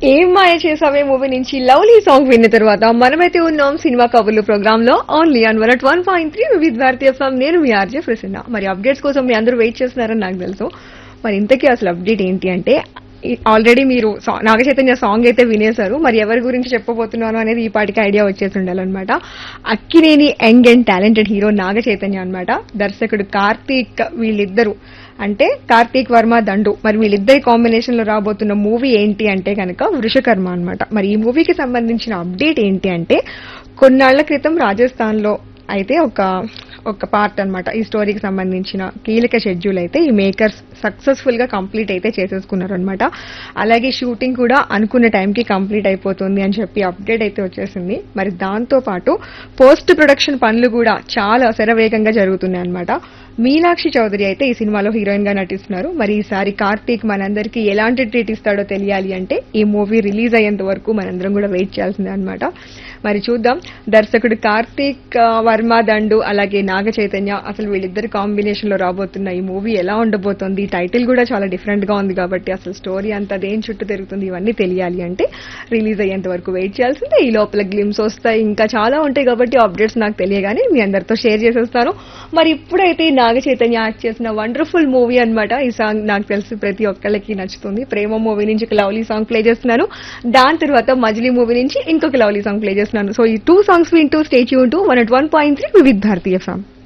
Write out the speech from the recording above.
ఏం మాయ చేసావే మూవీ నుంచి lovely song విన్న తర్వాత మనమైతే ఉన్నాం సినిమా కబుర్లు ప్రోగ్రామ్ లో only on one one point three Vividh Bharati form నేను మీ ఆర్జే ప్రసన్న మరి అప్డేట్స్ కోసం మీ అందరూ వెయిట్ చేస్తున్నారని నాకు తెలుసు మరి ఇంతకీ అసలు అప్డేట్ ఏంటి అంటే ఆల్రెడీ మీరు సా- నాగ చైతన్య సాంగ్ అయితే వినేశారు మరి ఎవరి గురించి చెప్పబోతున్నాను అనేది ఈ పాటికి ఐడియా వచ్చేసి ఉండాలన్నమాట Akkineni young and talented hero Naga Chaitanya అన్నమాట దర్శకుడు కార్తీక్ వీళ్ళిద్దరు అంటే కార్తీక్ వర్మ దండు మరి వీళ్ళిద్దరి కాంబినేషన్ లో రాబోతున్న మూవీ ఏంటి అంటే కనుక వృషకర్మ అన్నమాట మరి ఈ మూవీకి సంబంధించిన అప్డేట్ ఏంటి అంటే కొన్నాళ్ల క్రితం రాజస్థాన్ లో అయితే ఒక ఒక పార్ట్ అన్నమాట ఈ స్టోరీకి సంబంధించిన కీలక షెడ్యూల్ అయితే ఈ మేకర్స్ సక్సెస్ఫుల్ గా కంప్లీట్ అయితే చేసేసుకున్నారు అనమాట అలాగే షూటింగ్ కూడా అనుకున్న టైంకి కంప్లీట్ అయిపోతుంది అని చెప్పి అప్డేట్ అయితే వచ్చేసింది మరి దాంతో పాటు పోస్ట్ ప్రొడక్షన్ పనులు కూడా చాలా శరవేగంగా జరుగుతున్నాయి అనమాట మీనాక్షి చౌదరి అయితే ఈ సినిమాలో హీరోయిన్ గా నటిస్తున్నారు మరి ఈసారి కార్తీక్ మనందరికీ ఎలాంటి ట్రీట్ ఇస్తాడో తెలియాలి అంటే ఈ మూవీ రిలీజ్ అయ్యేంత వరకు మనందరం కూడా వెయిట్ చేయాల్సిందే అనమాట మరి చూద్దాం దర్శకుడు కార్తీక్ ఆ, వర్మ దండు అలాగే నాగ చైతన్య అసలు వీళ్ళిద్దరి కాంబినేషన్ లో రాబోతున్న ఈ మూవీ ఎలా ఉండబోతోంది టైటిల్ కూడా చాలా డిఫరెంట్ గా ఉంది కాబట్టి అసలు స్టోరీ అంతా దేని చుట్టూ తిరుగుతుంది ఇవన్నీ తెలియాలి అంటే రిలీజ్ అయ్యేంత వరకు వెయిట్ చేయాల్సిందే ఈ లోపల గ్లిమ్స్ వస్తాయి ఇంకా చాలా ఉంటాయి కాబట్టి అప్డేట్స్ నాకు తెలియగానే మీ అందరితో షేర్ చేసేస్తాను మరి ఇప్పుడైతే నాగ చైతన్య యాక్ట్ చేసిన వండర్ఫుల్ మూవీ అన్నమాట ఈ సాంగ్ నాకు తెలిసి ప్రతి ఒక్కళ్ళకి నచ్చుతుంది ప్రేమ మూవీ నుంచి ఒక లవ్లీ సాంగ్ ప్లే చేస్తున్నాను దాని తర్వాత మజిలీ మూవీ నుంచి ఇంకొక లవ్లీ సాంగ్ ప్లే చేస్తున్నాను సో ఈ టూ సాంగ్స్ వింటూ స్టేట్ యూన్ to one at one point three Vividh Bharati song